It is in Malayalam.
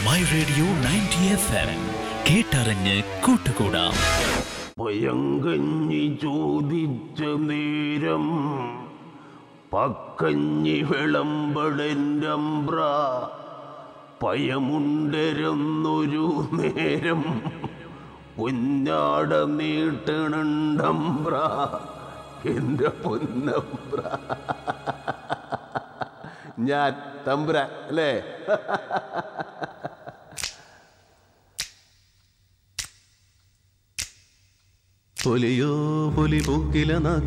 my radio ninety F M കേട്ടറിഞ്ഞ് കൂട്ടുകൂടാം പയങ്കഞ്ഞി ചോദിച്ച നേരം പക്കഞ്ഞി വിളമ്പളെൻ്റമ്പ്ര പയമുണ്ടരുന്നൊരു നേരം പൊന്നാട നീട്ടണണ്ടമ്പ്ര എൻ്റെ പൊന്നമ്പ്ര ഞാൻ തമ്പ്ര അല്ലേ പുലിയോ പുലി പൂക്കില